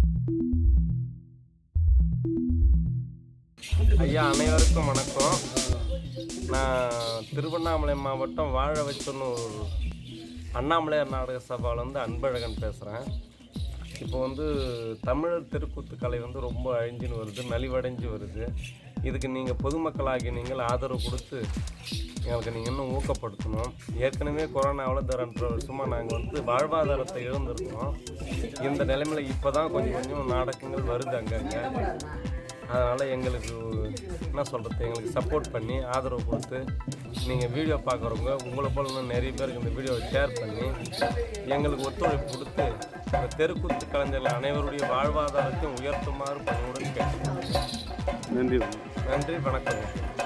ஐயா அனைவருக்கும் வணக்கம் நான் திருவண்ணாமலை மாவட்டம் வாழ வச்சொன்னு ஒரு அண்ணாமலையார் நாடக சபாவில் வந்து அன்பழகன் பேசுகிறேன் இப்போ வந்து தமிழர் தெருக்கூத்து கலை வந்து ரொம்ப அழிஞ்சுன்னு வருது நலிவடைஞ்சு வருது இதுக்கு நீங்கள் பொதுமக்களாகி நீங்கள் ஆதரவு கொடுத்து எங்களுக்கு நீங்கள் இன்னும் ஊக்கப்படுத்தணும் ஏற்கனவே கொரோனாவில் இந்த ரெண்டரை வருஷமாக நாங்கள் வந்து வாழ்வாதாரத்தை இழந்திருக்கோம் இந்த நிலைமையில் இப்போ தான் கொஞ்சம் கொஞ்சம் நாடகங்கள் வருது அங்கங்கே அதனால் எங்களுக்கு என்ன சொல்கிறது எங்களுக்கு சப்போர்ட் பண்ணி ஆதரவு கொடுத்து நீங்கள் வீடியோ பார்க்குறவங்க உங்களை போல இன்னும் நிறைய பேருக்கு இந்த வீடியோவை ஷேர் பண்ணி எங்களுக்கு ஒத்துழைப்பு கொடுத்து இந்த தெருக்கூத்து கலைஞர்கள் அனைவருடைய வாழ்வாதாரத்தையும் உயர்த்துமாறு பணியுடன் கேட்டுக்கிறேன் நன்றி நன்றி வணக்கம்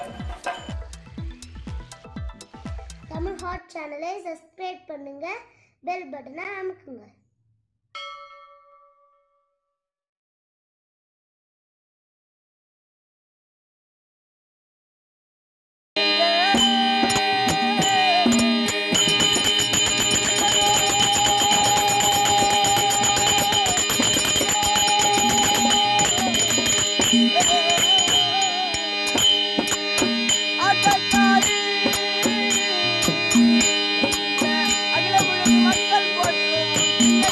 தமிழ் ஹாட் சேனலை சப்ஸ்கிரைப் பண்ணுங்க பெல் பட்டனை அமுக்குங்க ஆட்டக்காரி அகில உலக மக்கள் போற்றும்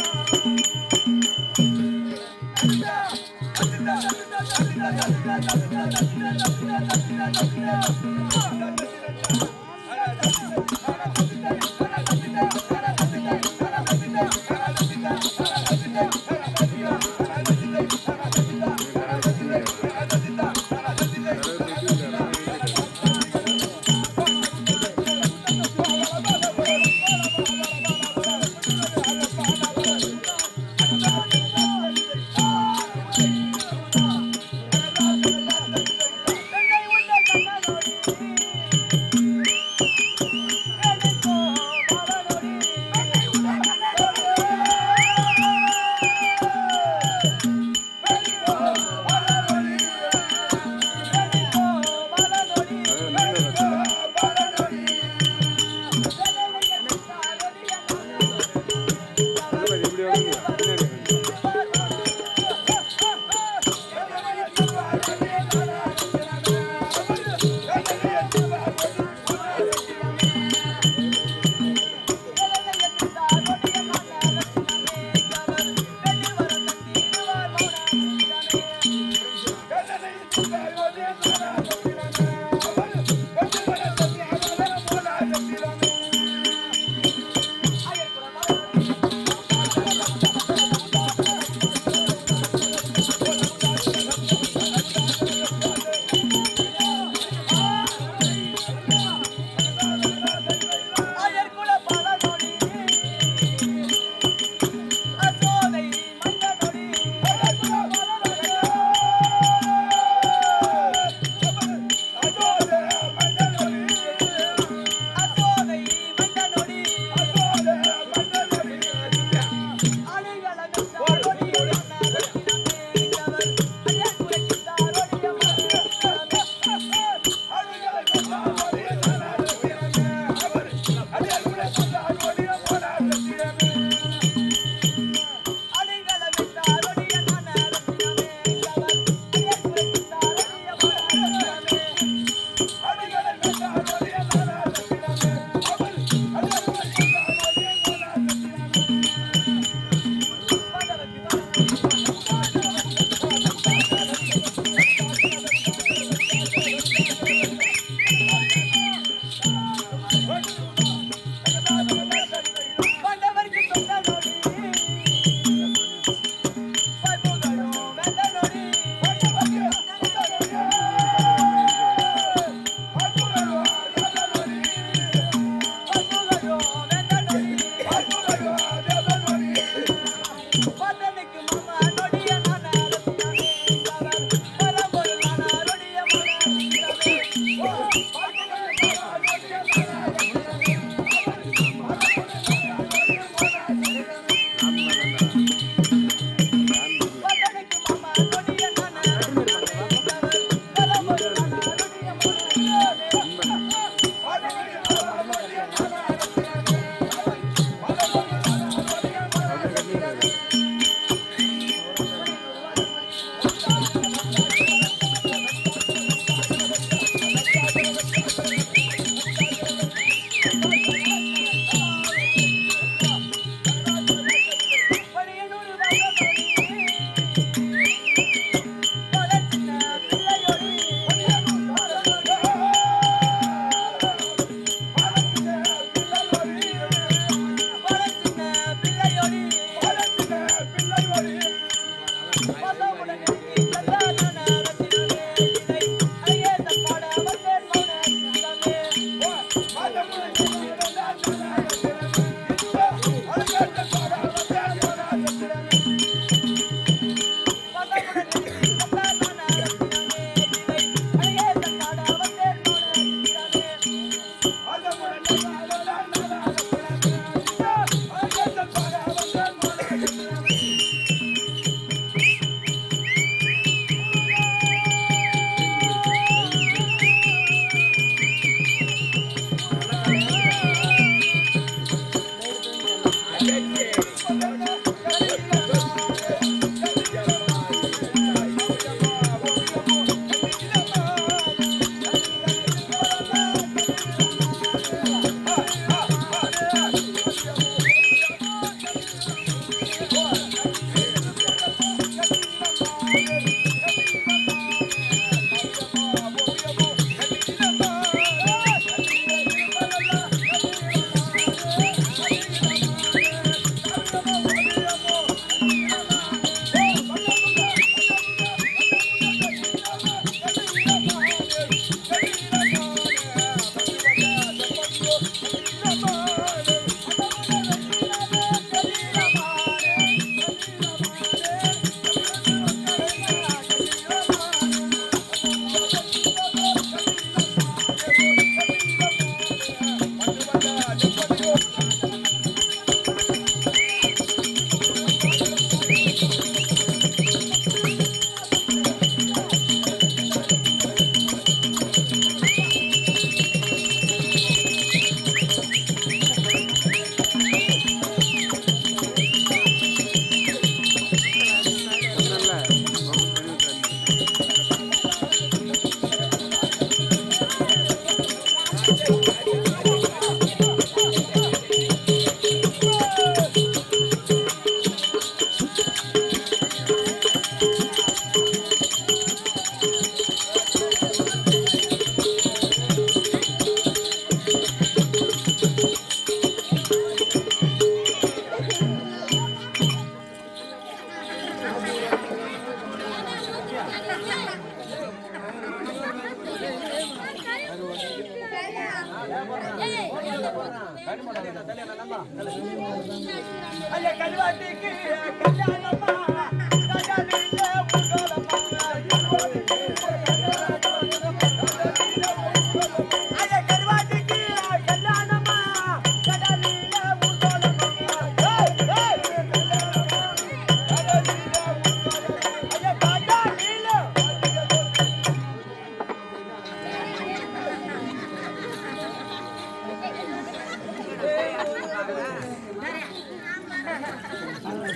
ஆ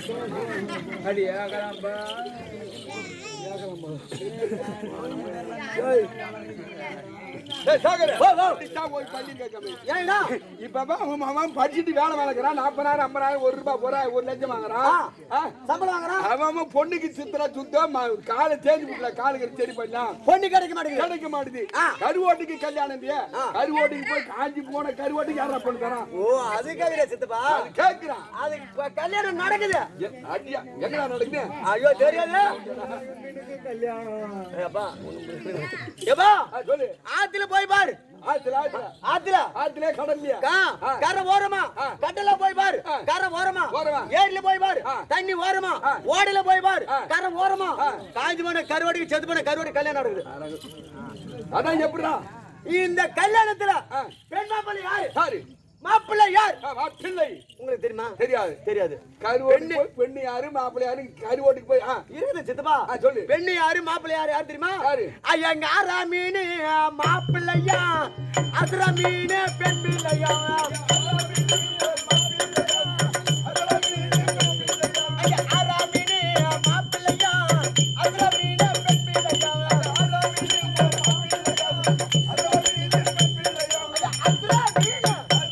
அடி ஏகலாம்பா ஏன்டா இப்ப உன் அவன் படிச்சுட்டு வேலை வாங்குறான் நாற்பதாயிரம் ஐம்பதாயிரம் ஒரு ரூபாய் போறா ஒரு லட்சம் வாங்குறான் ஆ? சம்பளம் வாங்குறான் அவன் அவன் பொண்ணுக்கு சித்திர சுத்தம் ம- காலை தேஞ்சு விடல காலுக்கு சரி பண்ணலாம் பொண்ணு கிடைக்க மாட்டேங்குது கிடைக்க மாட்டுது ஆ. கருவோட்டுக்கு கல்யாணம் இல்லையா கருவோட்டுக்கு போய் காஞ்சி போன கருவோட்டுக்கு யாரா பண்ணி தரான் ஓ அது கேக்குற சித்தப்பா அது கேக்குறான் அது இப்ப கல்யாணம் நடக்குது எ- அடியா என்னடா நடக்குது ஐயோ தெரியாது ஏப்பா ஏப்பா ஆ, சொல்லு ஆத்துல போய் பாரு ஆத்துல ஆத்துல ஆத்துல ஆத்துல கடல்லையா கா- ஆ. கரை ஓரமா ஆ. கட்டல போய் பாரு ஆ. கரை ஓரமா ஓரமா. ஏரியில போய் பாரு ஆ. தண்ணி ஓரமா ஆ. ஓடையில போய் பாரு ஆ. கரை ஓரமா ஆ. காஞ்சி போன கருவாடிக்கு செத்து போன கருவாடி கல்யாணம் நடக்குது அதான் எப்படிடா இந்த கல்யாணத்துல ஆ. பெண் மாப்பிள்ளை யாரு சாரி மாப்பிள்ளை யார் பிள்ளை உங்களுக்கு தெரியுமா தெரியாது தெரியாது கருவோட்டு போய் பெண்ணு யாரு மாப்பிள்ளை யாரு கருவோட்டுக்கு போய் ஆ இருக்குது சித்தப்பா ஆ, சொல்லு. பெண்ணு யாரு மாப்பிள்ளை யாரு யாரு தெரியுமா யாரு? ஐயங்க ஆரா மீனு மாப்பிள்ளையா அசுர மீனு பெண் பிள்ளையா ஐயா, ஆரா மீனு மாப்பிள்ளையா, அசுர மீனு பெண் பிள்ளையா. ஐயா, அசுர மீனு.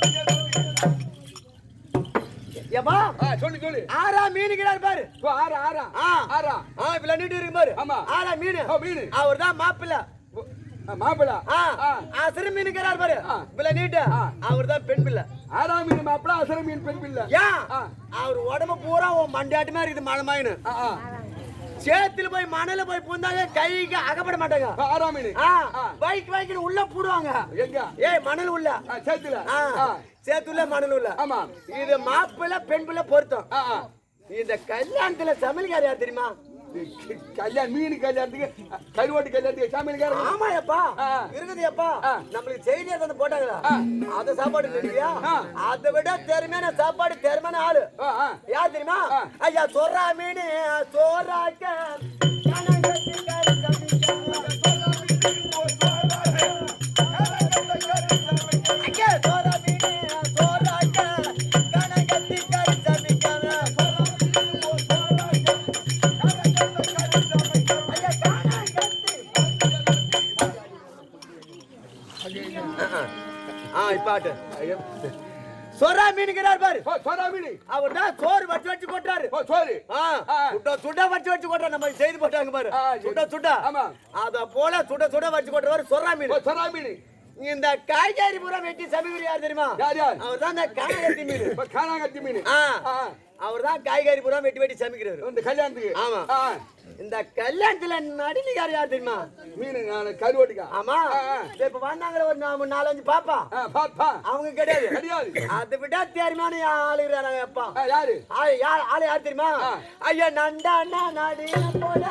ஏப்பா ஆ, சொல்லு சொல்லு ஆறா மீனுக்கிறார் பாரு ஓ, ஆறா ஆறா ஆ. ஆறா ஆ இப்ப நீட்டு இருக்கு பாரு ஆமா. ஆறா மீன் ஓ, மீனு. அவர் தான் மாப்பிள்ள ஓ, ஆ, மாப்பிள்ளை ஆ ஆ. ஆ சிறு மீனுக்கிறார் பாரு ஆ. இப்ப நீட்டு ஆ. அவர் தான் பெண் பிள்ளை ஆறாம் மீன் மாப்பிள்ளை அசர மீன் பெண் பிள்ளை ஏன் ஆ. அவர் உடம்பு பூரா உன் மண்டாட்டமே இருக்குது மழை மாயின்னு ஆ, ஆ. சேத்துல போய் மணல போய் புந்தாங்க கைக்கு அகப்பட மாட்டாங்க ஆ, ஆறாம் மீன் ஆ ஆ. பைக் பைக்குன்னு உள்ள போடுவாங்க எங்க ஏய் மணல் உள்ள ஆ, சேத்துல ஆ ஆ, சேத்துல மணல் உள்ள ஆமா இது மாப்பிள்ளை பெண் பிள்ளை பொருத்தம் ஆ, ஆ. இந்த கல்யாணத்துல சமையல்கார் யார் தெரியுமா க- கல்யாணம் மீன் கல்யாணத்துக்கு கருவாட்டு கல்யாணத்துக்கு சாமியார் ஆமா எப்பா ஆ. இருக்குது எப்பா ஆ. நம்மளுக்கு செய்தியா தந்து போட்டாங்களா ஆ. அத சாப்பாடு இல்லையா ஆ. அதை விட திறமையான சாப்பாடு திறமையான ஆளு ஆ, ஆ. யார் தெரியுமா ஆ. ஐயா சொர்ரா மீன் சோறாக்க கனகத்தி கறி சமைக்க. ஐயா, சோறா மீன் சோறாக்க கனகத்தி கறி சமைக்க. ஐயா, கனகத்தி. ஆ இப்பாட்டு ஐயோ. சொரா மீனுங்கிறார் பாரு ஓ, சோறா மீன் அவர் தான் சோறு வச்சு வச்சு கொட்டாரு ஓ சோறு ஆ, ஆ. சுட சுட வச்சு வச்சு கொட்டுற நம்ம செய்து போட்டாங்க பாரு ஆ, சுட சுட ஆமா. அத போல சுட சுட வச்சு கொட்டுறவர் சொரா ஓ மீன் சோறா மீன் இந்த காய்கறி பூரா வெட்டி சமைக்கிற யார் தெரியுமா யார் யார் அவர் தான் இந்த காய்கறி மீன் இப்ப காணாங்கத்தி மீன் ஆ ஆ. அவர் தான் காய்கறி பூரா வெட்டி வெட்டி சமைக்கிறவர் இந்த கல்யாணத்துக்கு ஆமா. ஆ. இந்த கல்யாணத்துல நடினி யார் யார் தெரியுமா மீன் நான் கருவாட்டுக்கா ஆமா ஆ, ஆ. இப்ப வந்தாங்களே ஒரு நா- நாலஞ்சு பாப்பா ஆ, பாப்பா அவங்க கிடையாது கிடையாது அதை விட தெரியுமான ஆளுகிறாங்க அப்பா ஆ, யாரு ஆளு யார் ஆளு யார் தெரியுமா ஆ. ஐயா நண்டா நாடி போல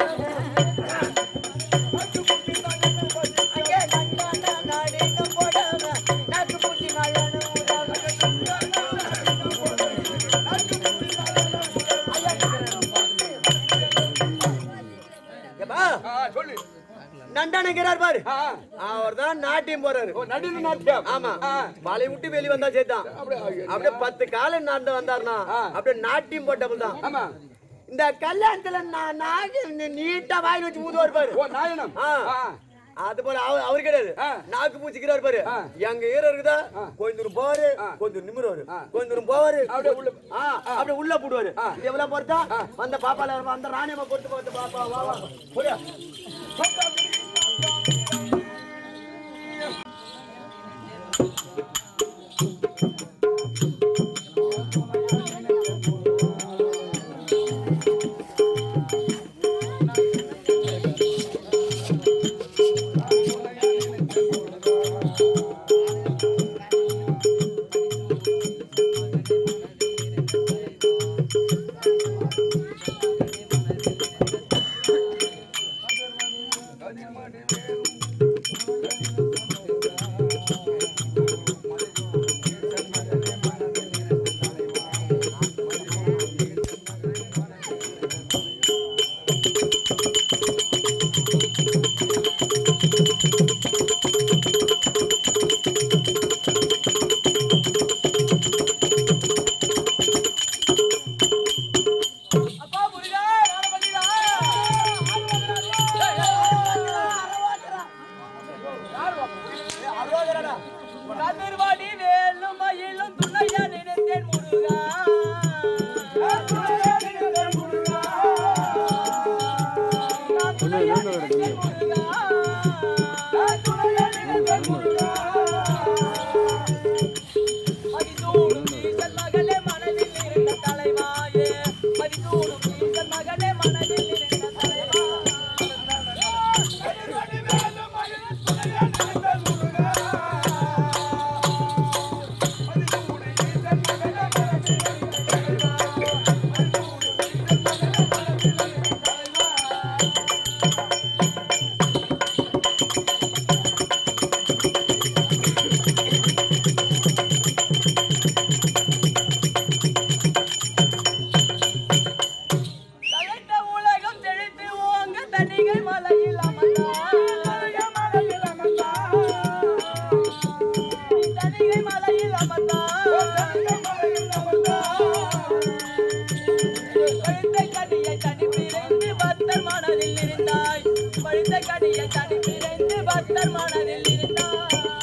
ஐயா நண்டா நாடி போல நாக்கு பூச்சி நாயான ஆ, சொல்லு நண்டானுங்கிறார் பாரு ஆ, அவர் தான் நாட்டியம் போறாரு ஓ நடுவு நாட்டியம் ஆமா ஆ. வலை விட்டு வெளிய வந்தா சேர்த்தான் அப்படியே அப்படியே பத்து காலம் நடந்து வந்தாருனா ஆ. அப்படியே நாட்டியம் போட்டவள் தான் ஆமா இந்த கல்யாணத்துல நான் நாக நீட்டா வாங்கி வச்சு ஊதுவார் பாரு ஓ நாயனம் ஆ. ஆ. அது போல அவர் அவர் கிடையாது ஆ. நாக்கு பூச்சிக்கிறார் பாரு ஆ. எங்க ஈர இருக்குதா கொஞ்ச தூரம் போவாரு கொஞ்ச தூரம் நிமிருவாரு கொஞ்ச தூரம் போவாரு அப்படியே உள்ள ஆ, அப்படியே உள்ள போடுவாரு எவ்வளவு பொறுத்தா வந்த பாப்பால அந்த ராணியம்மா பொறுத்து பார்த்து பாப்பா வா வா போடியா சூடும் ஈசன் மகனே மனதில் நிறைந்த தலைவா தழைத்த உலகம் செழித்து ஓங்க தணிகை மலையில் அமர்ந்தார் மலையில் அமர்ந்தார் தணிகை மலையில் பழுத்த கனியை தனி பிறந்து பக்தர் மனதில் இருந்தாய் பழுத்த கனியை தனி பிறந்து பக்தர் மனதில் இருந்தாய்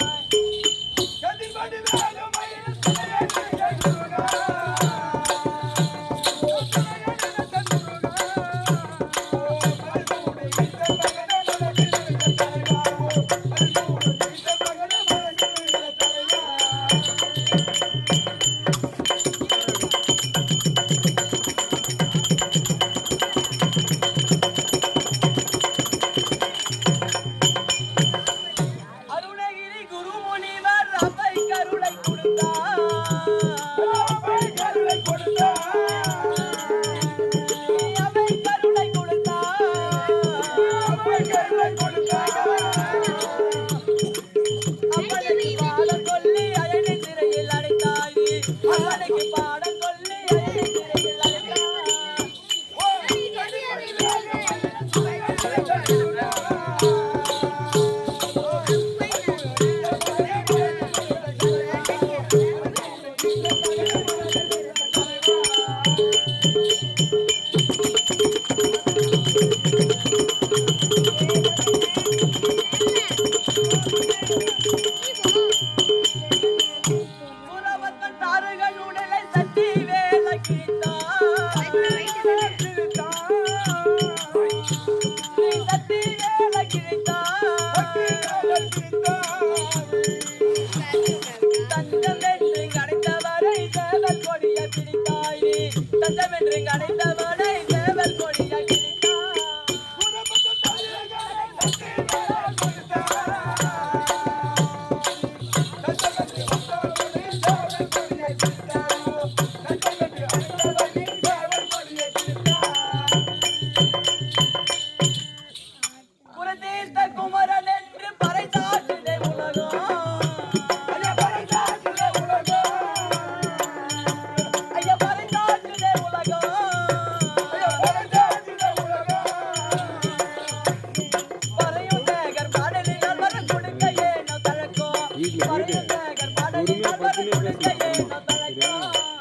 அருணகிரி குரு முனிவர் அப்பை கருளை கொடுத்தார் அவை கருளை அப்பனுக்கு பாடம் சொல்லி அயனி சிறையில் அடைத்தாய் அப்பனுக்கு பாடம் சொல்லி அயனி சிறையில் அடைத்தாய் புறவத்தன் தாருகள் உடலை சட்டி வேலை கிழித்தார். நீ சட்டி வேலை கிழித்தார். தஞ்சம் என்று கடைத்தவரை சேவல் கொடிய பிடித்தாய் நீ. தஞ்சம் என்று கடைத்தவரை சேவல் கொடிய பிடித்தாய். புறத்தீர்த்த குமரன் என்று பறைசாற்றுதே உலகம் ஐயா பறைசாற்றுதே உலகம் ஐயா பறைசாற்றுதே உலகம் ஐயா பறைசாற்றுதே உலகம் பறையும் தேகர் பாடலினால் வர கொடுக்க ஏனோ தழக்கம் பறையும் தேகர் பாடலினால் வர கொடுக்க ஏனோ தழக்கம்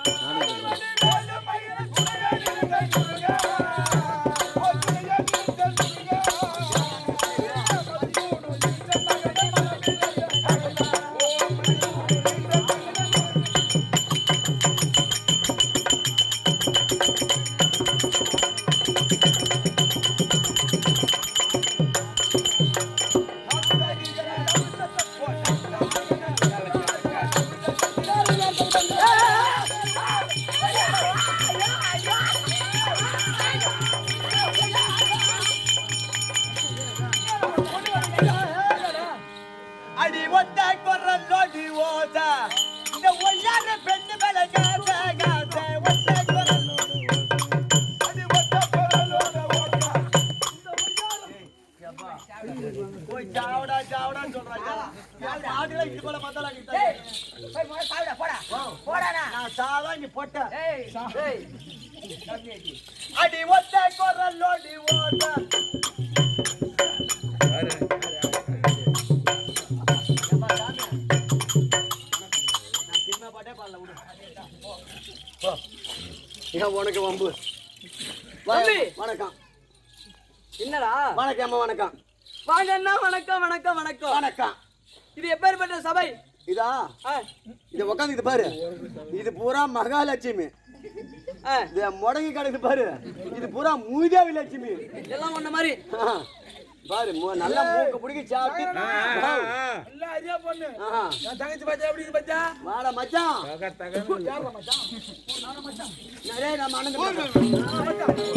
அடி ஒத்த குரல் லோடி ஓத இந்த ஒய்யார பெண்ணு மேல காச காச ஒத்த குரல் அடி ஒத்த குரல் லோட ஓத போய் சாவடா சாவடான்னு சொல்றாங்க ஆடுல இது போல மத்தல நான் சாவா இங்க போட்டேன் அடி ஒத்த குரல் லோடி ஓத ஏன் உனக்கு வம்பு தம்பி. வணக்கம் என்னடா வணக்கம் அம்மா வணக்கம் வாங்க அண்ணா வணக்கம் வணக்கம் வணக்கம் வணக்கம் இது எப்பேற்பட்ட சபை இதா ஆ, இத உட்காந்து பாரு இது பூரா மகாலட்சுமி ஆ, இத முடங்கி கிடக்கு பாரு இது பூரா மூதேவி லட்சுமி எல்லாம் ஒண்ணு மாதிரி ஆ. பாரு மு- நல்லா மூக்கு பிடிக்க சாப்பிட்டு எல்லாம் அறியா பொண்ணு ஆஹா. என் தங்கச்சி பாத்தியா எப்படி இருக்கு பாத்தியா வாடா மச்சான் யாரா மச்சான் நிறைய நம்ம அண்ணன்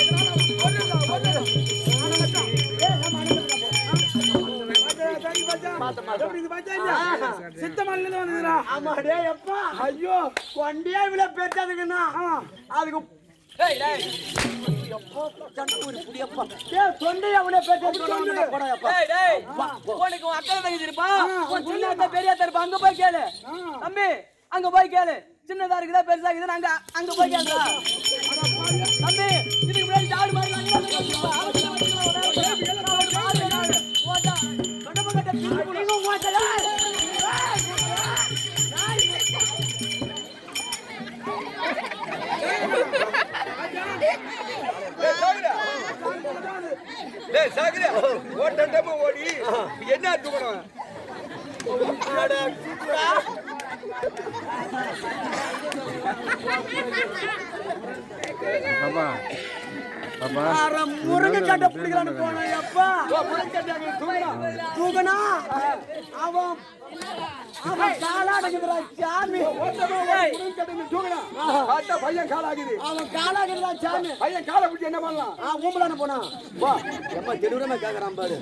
ஆமா டேய் அப்பா ஐயோ கொண்டியா இவ்வளவு பெருசாதுக்குன்னா அதுக்கு டேய் டேய் எப்பா, சண்டை ஒரு புடியப்பா. டேய், தொண்டையை அவ்வளவு பெருசா சொன்னாங்க, போடாயப்பா. டேய் டேய் உனக்கு உன் அக்கா தங்கச்சி இருப்பா உன் சின்ன அக்கா பெரிய அக்கா இருப்பா அங்க போய் கேளு தம்பி அங்க போய் கேளு சின்னதா இருக்குதா பெருசா இருக்குதா அங்க அங்க போய் கேளுடா தம்பி இதுக்கு முன்னாடி ஜாடு மாதிரி அங்க வந்து கேளுப்பா. அவன் சின்ன வயசுல ஒரு நேரம் போய் எல்லாம் ஒரு மாதிரி நாடு. ஓட்டா. கண்டப்ப கட்ட பிரிச்சு போடு. நீங்க ஓட்டல. டேய் சாகுற ஓட்டமா ஓடி என்ன தூக்கணும் அப்பா அப்பா அற முருங்கை சட்டை பிடிக்கலான்னு போனேன், எப்பா. தூக்குனா, அவன் அவன் காலாடுக்குதுடா, சாமி. பையன் காலாகுது அவன் காலாடுக்குதுடா, சாமி. பையன் காலை பிடிச்சி என்ன பண்ணலாம் ஆ, ஊம்பலான போனான். வா, எப்பா, தெருவுலமே கேக்குறான் பாரு.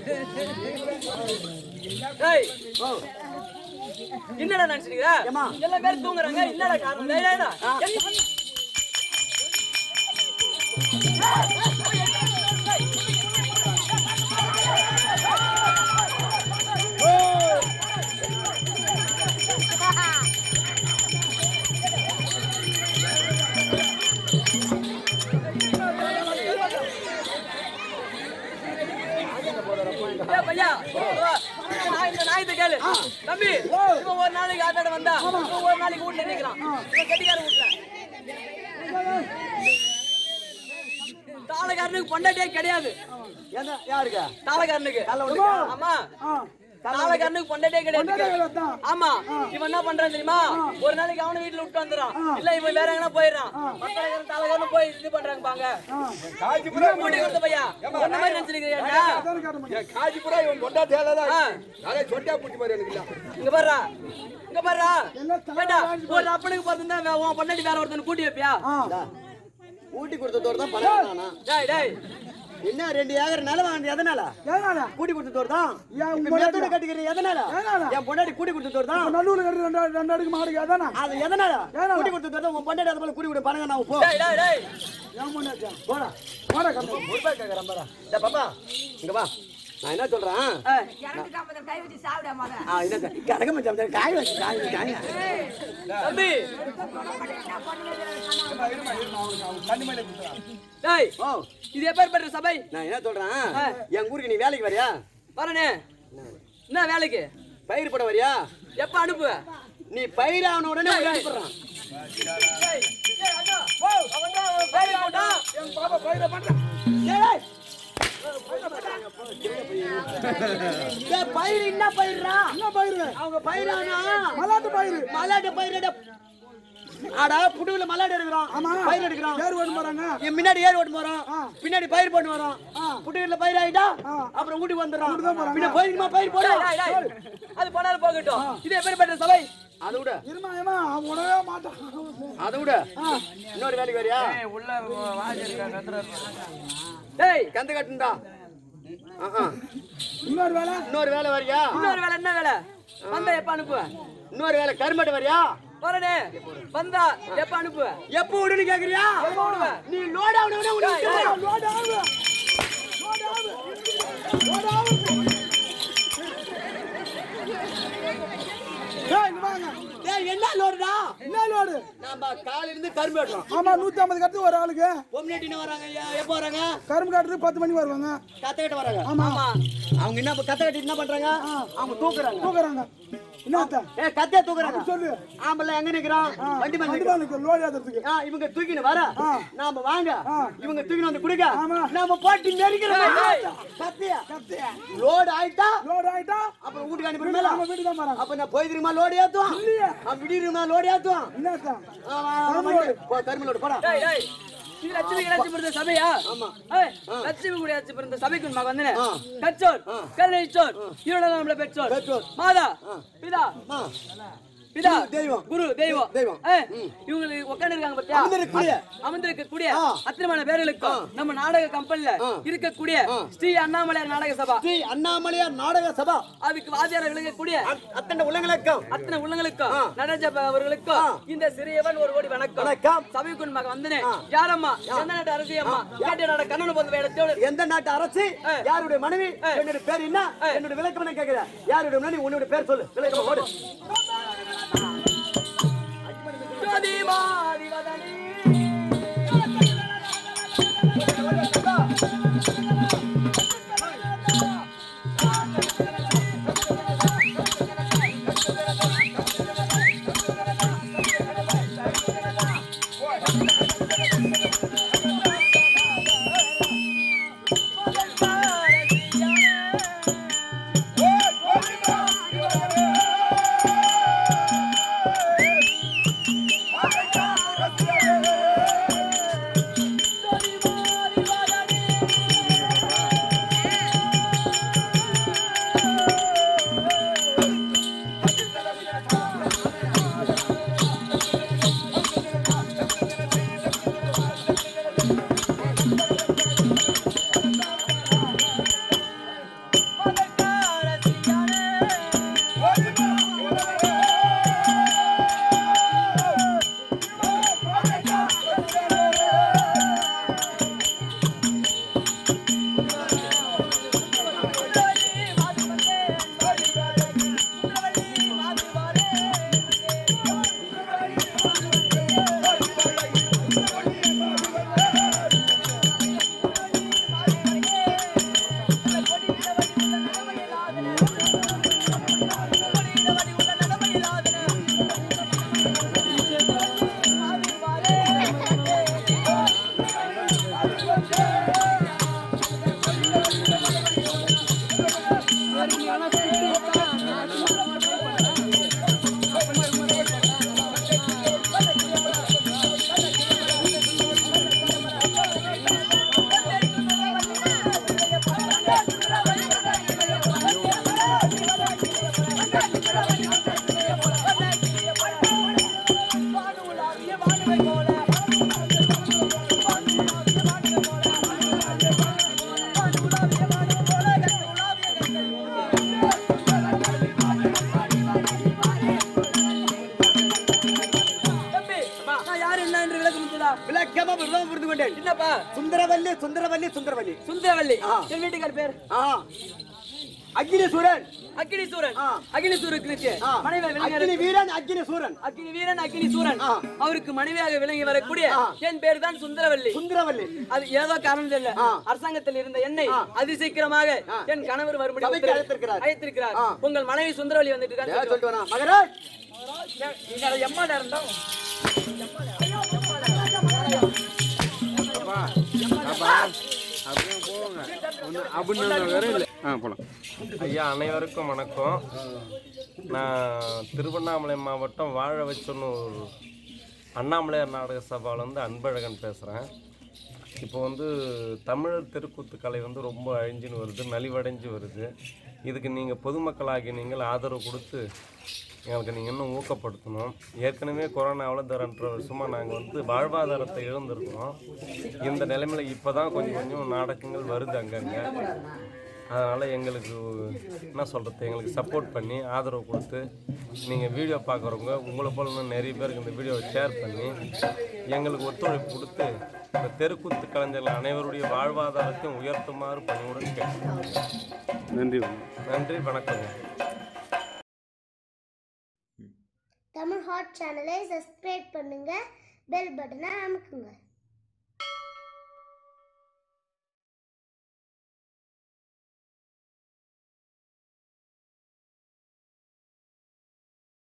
டேய் ஓ, என்னடா நினைச்சிருக்கிற ஏம்மா? எல்லா பேரும் தூங்குறாங்க என்னடா காரணம் டேய், டேய், டேய். என்ன- ஏய் பையா, வா. இந்த நாய்- இந்த நாயத்தை கேளு. தம்பி, இவன் ஒரு நாளைக்கு ஆட்டாட வந்தா, இவன் ஒரு நாளைக்கு வீட்டுல நிக்கிறான். இவன் கெட்டிக்கார வீட்டுல. தாளக்காரனுக்கு பொண்டாட்டியே கிடையாது என்ன, யாருக்கா? தாளக்காரனுக்கு கள்ளவனுக்கா? ஆமா தாளக்காரனுக்கு பொண்டாட்டியே கிடையாது ஆமா இவன் என்ன பண்றான் தெரியுமா ஒரு நாளைக்கு அவன வீட்டுல விட்டு வந்துறான் இல்ல இவன் வேற எங்கனா போயிடுறான் மத்தவங்க தாளக்காரனு போய் இது பண்றாங்க பாங்க காஞ்சிபுரம் மூடி கொடுத்த பையா ஒன்ன மாதிரி நினைச்சிருக்கிறியா என் காஞ்சிபுரம் இவன் கொண்டாட்டியாலதான் ஆ. நிறைய சொட்டா பூச்சி மாதிரி எனக்கு இல்ல இங்க பாருடா இங்க பாருடா ஏண்டா ஒரு அப்பனுக்கு பார்த்திருந்தா உன் பொண்டாட்டி வேற ஒருத்தனை கூட்டி வைப்பியா இந்தா, ஊட்டி கொடுத்ததோட தான் பணம் வேணாம். டேய் டேய் என்ன ரெண்டு ஏக்கர் நிலம் வாங்கினது எதனால ஏனால கூட்டி கொடுத்ததோட தான் ஏன் உங்க இப்ப மேத்தோட கட்டிக்கிறீங்க எதனால எதனால? என் பொண்டாட்டி கூட்டி கொடுத்ததோட தான் நல்லூர் கட்டு ரெண்டு ரெண்டு அடுக்கு மாடுக்கு அதானே அது எதனால எதனால? கூட்டி கொடுத்ததோட தான் உன் பொண்டாட்டி அது போல கூட்டி கொடு பணங்க நான் போ டேய் டேய் டேய் ஏன் பண்ணாச்சா போடா மாடா கட்டு ஒரு ரூபாய் கேட்கறேன் பாரா டேய் பாப்பா இங்க வா நான் என்ன சொல்றேன் ஆ என்ன சார் கணக்கு மச்சான் காய் வச்சு காய் வச்சு காய் தம்பி கண்ணு மேல குத்துறான். டேய் ஓ இது எப்பேற்பட்ட சபை நான் என்ன சொல்றேன் என் ஊருக்கு நீ வேலைக்கு வரியா வரனே என்ன வேலைக்கு பயிர் போட வரியா எப்ப அனுப்புவ நீ பயிர் ஆன உடனே உன்னை அனுப்பிடுறான் டேய் டேய் அண்ணா அவன் தான் அவன் வேலை போட்டான் என் பாப்பா பயிரை பண்றான் டேய், டேய். டேய், பயிர் என்ன பயிர்ரா என்ன பயிரு அவங்க பயிரானா மலாட்டு பயிரு மலாட்டு பயிர் ஆடா புடுவுல மலாடு எடுக்கிறான் ஆமா பயிர் எடுக்கிறான் ஏர் ஓட்டு போறாங்க என் முன்னாடி ஏர் ஓட்டு போறான் பின்னாடி பயிர் போட்டு வரான் புட்டுல பயிர் ஆயிட்டா அப்புறம் வீட்டுக்கு வந்துடுறான் பின்ன பயிருக்குமா பயிர் போட டேய் டேய் அது போனாலும் போகட்டும் இது எப்பேற்பட்ட சபை அதை விட இருமா ஏமா அவன் உடவே மாட்டான் அதை விட இன்னொரு வேலைக்கு வரியா டேய் கந்து கட்டுண்டா ஆஹா. இன்னொரு வேலை இன்னொரு வேலை வரியா இன்னொரு வேலை என்ன வேலை வந்தா எப்ப அனுப்புவ இன்னொரு வேலை கருமட்டு வரியா வரனே வந்தா எப்ப அனுப்புவ எப்போ விடுன்னு கேக்குறியா நீ லோட் ஆகணும் லோடு ஆகுது லோடு ஆகுது லோடு ஆகுது ஏய் இங்க வாங்க என்ன லோடுடா என்ன லோடு நாம காலையில இருந்து கரும்பு வெட்டுறோம் ஆமா நூத்தி ஐம்பது கட்டு ஒரு ஆளுக்கு பொம்னாட்டின்னு வராங்க ஐயா, எப்போ வராங்க கரும்பு காட்டுறது பத்து மணிக்கு வருவாங்க கத்த கட்ட வராங்க ஆமா அவங்க என்ன கத்த கட்டி என்ன பண்றாங்க அவங்க தூக்குறாங்க தூக்குறாங்க என்னத்த ஏ கத்தே தூக்குறாங்க சொல்லு ஆம்பளை எங்க நிக்கிறான் வண்டி மேல வண்டி நிக்கிறான். மேல லோடு ஏத்துறதுக்கு ஆ, இவங்க தூக்கின்னு வர நாம வாங்க ஆ. இவங்க தூக்கின்னு வந்து குடுக்க ஆமா. நாம போட்டு நெருக்கிறோம் கத்தியா கத்தியா லோடு ஆயிட்டா லோடு ஆயிட்டா அப்புறம் வீட்டுக்கு அனுப்பிடுமேல நம்ம வீட்டுக்கு தான் வராங்க அப்ப நான் போய் தெரியுமா லோடு ஏத்துவான் இல்லையே. அவன் விடியுமா லோடு ஏத்துவான் என்னத்த ஆ, வா, வா, வா, வண்டி. போ கரும்பு லோடு போடா டேய் டேய் இது லட்சுமி கடாட்சி பிறந்த சபையா ஏய், லட்சுமி கடாட்சி பிறந்த சபைக்கு மக வந்தனே கச்சோர் கருணைச்சோர் இருள நம்மள பெற்றோர் பெற்றோர். மாதா பிதா பிதா தெய்வம். குரு தெய்வம் தெய்வம். ஏய், இவங்களுக்கு உட்கார்ந்து இருக்காங்க பத்தியா அமர்ந்திருக்கக்கூடிய. அமர்ந்திருக்கக்கூடிய ஆ. அத்தனைமான பேர்களுக்கும் நம்ம நாடக கம்பெனில இருக்கக்கூடிய ஸ்ரீ அண்ணாமலையார் நாடக சபா ஸ்ரீ அண்ணாமலையார் நாடக சபா அதுக்கு வாத்தியார விளங்கக்கூடிய அத்தனை உள்ளங்களுக்கும் அத்தனை உள்ளங்களுக்கும் நடராஜ அவர்களுக்கும் இந்த சிறியவன் ஒரு கோடி வணக்கம் வணக்கம். சபைக்குன் மக வந்தனே யாரம்மா எந்த நாட்டு அரசி அம்மா கேட்டு நாட கண்ணனு பொந்து வேடத்தோடு எந்த நாட்டு அரசு யாருடைய மனைவி என்னுடைய பேர் என்ன என்னுடைய விளக்கம் என்ன கேக்குற யாருடைய மனைவி உன்னுடைய பேர் சொல்லு விளக்கம் ஓடு ஜோதி மாதி வதனி தம்பி நான் யார் என்ன என்று விளக்கம் முடிச்சதா விளக்கமா விருதம் புரிந்து கொண்டேன் என்னப்பா சுந்தரவல்லி சுந்தரவல்லி சுந்தரவல்லி சுந்தரவல்லி ஆ. என் வீட்டுக்கார் பேர் ஆ அக்னிசூரன் அக்னிசூரன் ஆ. அக்னிசூரனுக்கு ஆ. மனைவி அக்னி விளங்கி வீரன் அக்னி சூரன் அக்னி வீரன் அக்னி சூரன் ஆ. அவருக்கு மனைவியாக விளங்கி வரக்கூடிய ஆ. என் பேர் தான் சுந்தரவல்லி சுந்தரவல்லி அது ஏதோ காரணம் இல்ல ஆ. அரசாங்கத்தில் இருந்த என்னை ஆ. அதிசீக்கிரமாக ஆ. என் கணவர் மறுபடி சபைக்கு உத்தரவு- அழைத்திருக்கிறார். அழைத்திருக்கிறார் ஆ. உங்கள் மனைவி சுந்தரவல்லி வந்துட்டு ஏன் இருக்கான்னு சொல்லிட்டு வரா மகராஜ் சொல்லுவாங்க. எம்மா நேரம் தான் ஐயா அனைவருக்கும் வணக்கம் நான் திருவண்ணாமலை மாவட்டம் வாழ வச்சொன்னு ஒரு அண்ணாமலையார் நாடக சபாவிலேருந்து அன்பழகன் பேசுகிறேன் இப்போ வந்து தமிழர் தெருக்கூத்து கலை வந்து ரொம்ப அழிஞ்சுன்னு வருது நலிவடைஞ்சு வருது இதுக்கு நீங்கள் பொதுமக்களாகி நீங்கள் ஆதரவு கொடுத்து எங்களுக்கு நீங்கள் இன்னும் ஊக்கப்படுத்தணும் ஏற்கனவே கொரோனாவில் இந்த ரெண்டரை வருஷமாக நாங்கள் வந்து வாழ்வாதாரத்தை இழந்திருக்கிறோம் இந்த நிலைமையில் இப்போ தான் கொஞ்சம் கொஞ்சம் நாடகங்கள் வருது அங்கங்கே அதனால் எங்களுக்கு என்ன சொல்கிறது எங்களுக்கு சப்போர்ட் பண்ணி ஆதரவு கொடுத்து நீங்கள் வீடியோ பார்க்குறவங்க உங்களை போல இன்னும் நிறைய பேருக்கு இந்த வீடியோவை ஷேர் பண்ணி எங்களுக்கு ஒத்துழைப்பு கொடுத்து இந்த தெருக்கூத்து கலைஞர்கள் அனைவருடைய வாழ்வாதாரத்தையும் உயர்த்துமாறு பணிவுடன் கேட்கிறேன் நன்றி நன்றி வணக்கம் தமிழ் ஹாட் சேனலை சப்ஸ்கிரைப் பண்ணுங்க பெல் பட்டனை அமுக்குங்க